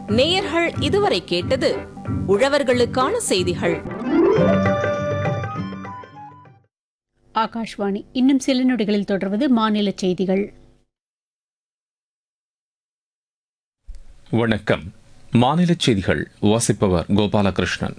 நேயர்கள் இதுவரை கேட்டது உழவர்களுக்கான செய்திகள் ஆகாஷ்வாணி இன்னும் சில நொடிகளில் தொடர்வது மாநில செய்திகள் வணக்கம் மாநில செய்திகள் வாசிப்பவர் கோபாலகிருஷ்ணன்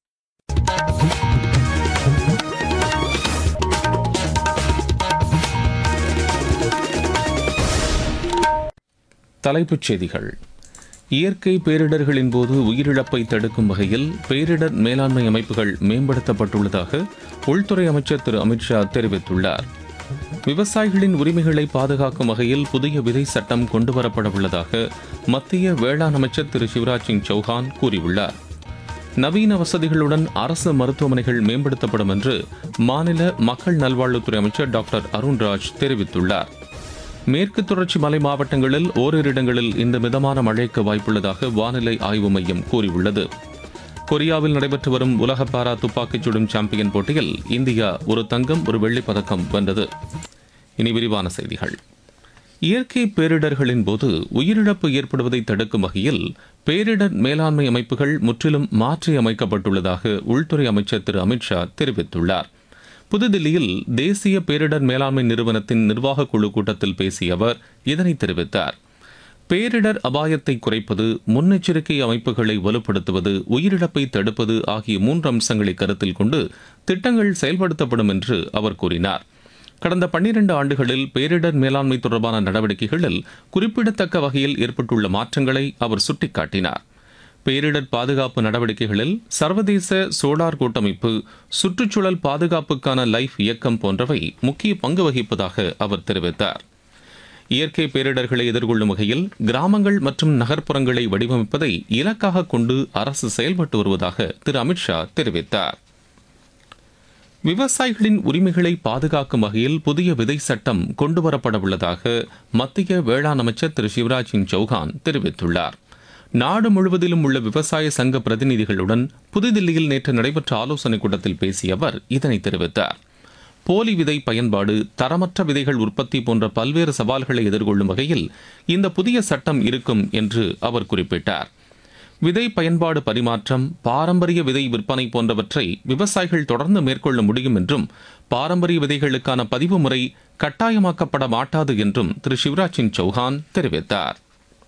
தலைப்புச் செய்திகள் இயற்கை பேரிடர்களின் போது உயிரிழப்பை தடுக்கும் வகையில் பேரிடர் மேலாண்மை அமைப்புகள் மேம்படுத்தப்பட்டுள்ளதாக உள்துறை அமைச்சர் திரு அமித்ஷா தெரிவித்துள்ளார் விவசாயிகளின் உரிமைகளை பாதுகாக்கும் வகையில் புதிய விதை சட்டம் கொண்டுவரப்பட உள்ளதாக மத்திய வேளாண் அமைச்சர் திரு சிவராஜ் சிங் சௌஹான் கூறியுள்ளார் நவீன வசதிகளுடன் அரசு மருத்துவமனைகள் மேம்படுத்தப்படும் என்று மாநில மக்கள் நல்வாழ்வுத்துறை அமைச்சர் டாக்டர் அருண்ராஜ் தெரிவித்துள்ளார் மேற்கு தொடர்ச்சி மலை மாவட்டங்களில் ஓரிரு இடங்களில் இந்த மிதமான மழைக்கு வாய்ப்புள்ளதாக வானிலை ஆய்வு மையம் கூறியுள்ளது கொரியாவில் நடைபெற்று வரும் உலக பாரா துப்பாக்கிச் சுடும் சாம்பியன் போட்டியில் இந்தியா ஒரு தங்கம் ஒரு வெள்ளிப் பதக்கம் வென்றது இனி விரிவான செய்திகள் இயற்கை பேரிடர்களின் போது உயிரிழப்பு ஏற்படுவதை தடுக்கும் வகையில் பேரிடர் மேலாண்மை அமைப்புகள் முற்றிலும் மாற்றி அமைக்கப்பட்டுள்ளதாக உள்துறை அமைச்சர் திரு அமித்ஷா தெரிவித்துள்ளார் புதுதில்லியில் தேசிய பேரிடர் மேலாண்மை நிறுவனத்தின் நிர்வாகக் குழு கூட்டத்தில் பேசிய அவர் இதனை தெரிவித்தார் பேரிடர் அபாயத்தை குறைப்பது முன்னெச்சரிக்கை அமைப்புகளை வலுப்படுத்துவது உயிரிழப்பை தடுப்பது ஆகிய மூன்று அம்சங்களை கருத்தில் கொண்டு திட்டங்கள் செயல்படுத்தப்படும் என்று அவர் கூறினார் கடந்த பன்னிரண்டு ஆண்டுகளில் பேரிடர் மேலாண்மை தொடர்பான நடவடிக்கைகளில் குறிப்பிடத்தக்க வகையில் ஏற்பட்டுள்ள மாற்றங்களை அவர் சுட்டிக்காட்டினார் பேரிடர் பாதுகாப்பு நடவடிக்கைகளில் சர்வதேச சோலார் கூட்டமைப்பு சுற்றுச்சூழல் பாதுகாப்புக்கான லைஃப் இயக்கம் போன்றவை முக்கிய பங்கு வகிப்பதாக அவர் தெரிவித்தார் இயற்கை பேரிடர்களை எதிர்கொள்ளும் வகையில் கிராமங்கள் மற்றும் நகர்ப்புறங்களை வடிவமைப்பதை இலக்காக கொண்டு அரசு செயல்பட்டு வருவதாக திரு அமித்ஷா தெரிவித்தார் விவசாயிகளின் உரிமைகளை பாதுகாக்கும் வகையில் புதிய விதை சட்டம் கொண்டுவரப்பட உள்ளதாக மத்திய வேளாண் அமைச்சர் திரு சிவராஜ் சிங் சௌஹான் தெரிவித்துள்ளார் நாடு முழுவதிலும் உள்ள விவசாய சங்க பிரதிநிதிகளுடன் புதுதில்லியில் நேற்று நடைபெற்ற ஆலோசனைக் கூட்டத்தில் பேசிய அவர் இதனை தெரிவித்தார் போலி விதை பயன்பாடு தரமற்ற விதைகள் உற்பத்தி போன்ற பல்வேறு சவால்களை எதிர்கொள்ளும் வகையில் இந்த புதிய சட்டம் இருக்கும் என்று அவர் குறிப்பிட்டார் விதை பயன்பாடு பரிமாற்றம் பாரம்பரிய விதை விற்பனை போன்றவற்றை விவசாயிகள் தொடர்ந்து மேற்கொள்ள முடியும் என்றும் பாரம்பரிய விதைகளுக்கான பதிவு முறை கட்டாயமாக்கப்பட மாட்டாது என்றும் திரு சிவராஜ் சிங் சௌஹான் தெரிவித்தார்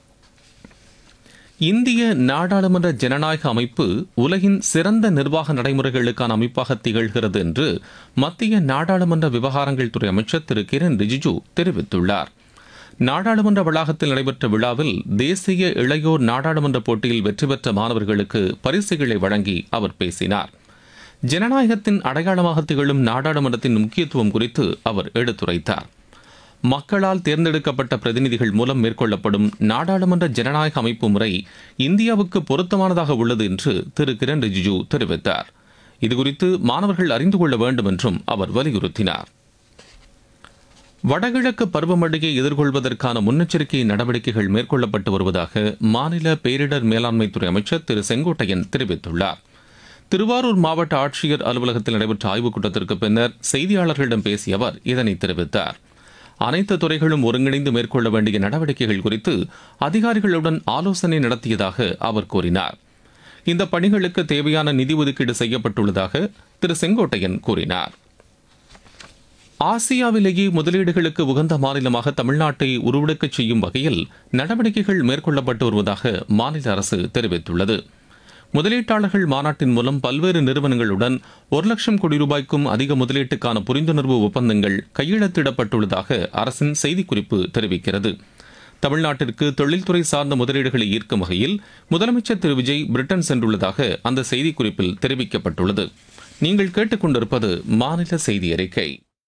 இந்திய நாடாளுமன்ற ஜனநாயக அமைப்பு உலகின் சிறந்த நிர்வாக நடைமுறைகளுக்கான அமைப்பாக திகழ்கிறது என்று மத்திய நாடாளுமன்ற விவகாரங்கள் துறை அமைச்சர் திரு கிரண் ரிஜிஜு தெரிவித்துள்ளார் நாடாளுமன்ற வளாகத்தில் நடைபெற்ற விழாவில் தேசிய இளையோர் நாடாளுமன்ற போட்டியில் வெற்றி பெற்ற மாணவர்களுக்கு பரிசுகளை வழங்கி அவர் பேசினார் ஜனநாயகத்தின் அடையாளமாக திகழும் நாடாளுமன்றத்தின் முக்கியத்துவம் குறித்து அவர் எடுத்துரைத்தார் மக்களால் தேர்ந்தெடுக்கப்பட்ட பிரதிநிதிகள் மூலம் மேற்கொள்ளப்படும் நாடாளுமன்ற ஜனநாயக அமைப்பு முறை இந்தியாவுக்கு பொருத்தமானதாக உள்ளது என்று திரு கிரண் ரிஜிஜு தெரிவித்தார் இதுகுறித்து மாணவர்கள் அறிந்து கொள்ள வேண்டும் என்றும் அவர் வலியுறுத்தினார் வடகிழக்கு பருவமழையை எதிர்கொள்வதற்கான முன்னெச்சரிக்கை நடவடிக்கைகள் மேற்கொள்ளப்பட்டு வருவதாக மாநில பேரிடர் மேலாண்மைத்துறை அமைச்சர் திரு செங்கோட்டையன் தெரிவித்துள்ளார் திருவாரூர் மாவட்ட ஆட்சியர் அலுவலகத்தில் நடைபெற்ற ஆய்வுக் கூட்டத்திற்கு பின்னர் செய்தியாளர்களிடம் பேசிய அவர் இதனை தெரிவித்தார் அனைத்து துறைகளும் ஒருங்கிணைந்து மேற்கொள்ள வேண்டிய நடவடிக்கைகள் குறித்து அதிகாரிகளுடன் ஆலோசனை நடத்தியதாக அவர் கூறினார் இந்த பணிகளுக்கு தேவையான நிதி ஒதுக்கீடு செய்யப்பட்டுள்ளதாக திரு செங்கோட்டையன் கூறினார் ஆசியாவிலேயே முதலீடுகளுக்கு உகந்த மாநிலமாக தமிழ்நாட்டை உருவெடுக்கச் செய்யும் வகையில் நடவடிக்கைகள் மேற்கொள்ளப்பட்டு வருவதாக மாநில அரசு தெரிவித்துள்ளது முதலீட்டாளர்கள் மாநாட்டின் மூலம் பல்வேறு நிறுவனங்களுடன் ஒரு லட்சம் கோடி ரூபாய்க்கும் அதிக முதலீட்டுக்கான புரிந்துணர்வு ஒப்பந்தங்கள் கையெழுத்திடப்பட்டுள்ளதாக அரசின் செய்திக்குறிப்பு தெரிவிக்கிறது தமிழ்நாட்டிற்கு தொழில்துறை சார்ந்த முதலீடுகளை ஈர்க்கும் வகையில் முதலமைச்சர் திரு விஜய் பிரிட்டன் சென்றுள்ளதாக அந்த செய்திக்குறிப்பில் தெரிவிக்கப்பட்டுள்ளது நீங்கள் கேட்டுக்கொண்டிருப்பது மாநில செய்தி அறிக்கை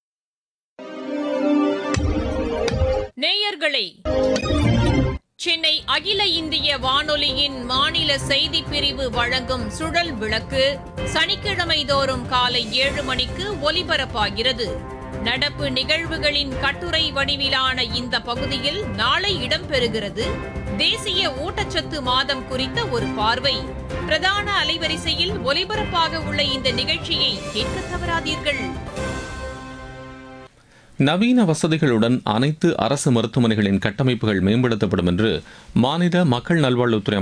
நேயர்களே சென்னை அகில இந்திய வானொலியின் மாநில செய்திப் பிரிவு வழங்கும் சுழல் விளக்கு சனிக்கிழமை தோறும் காலை ஏழு மணிக்கு ஒலிபரப்பாகிறது நடப்பு நிகழ்வுகளின் கட்டுரை வடிவிலான இந்த பகுதியில் நாளை இடம்பெறுகிறது தேசிய ஊட்டச்சத்து மாதம் குறித்த ஒரு பார்வை பிரதான அலைவரிசையில் ஒலிபரப்பாக உள்ள இந்த நிகழ்ச்சியை கேட்க தவறாதீர்கள் நவீன வசதிகளுடன் அனைத்து அரசு மருத்துவமனைகளின் கட்டமைப்புகள் மேம்படுத்தப்படும் என்று மாநில மக்கள் நல்வாழ்வுத்துறை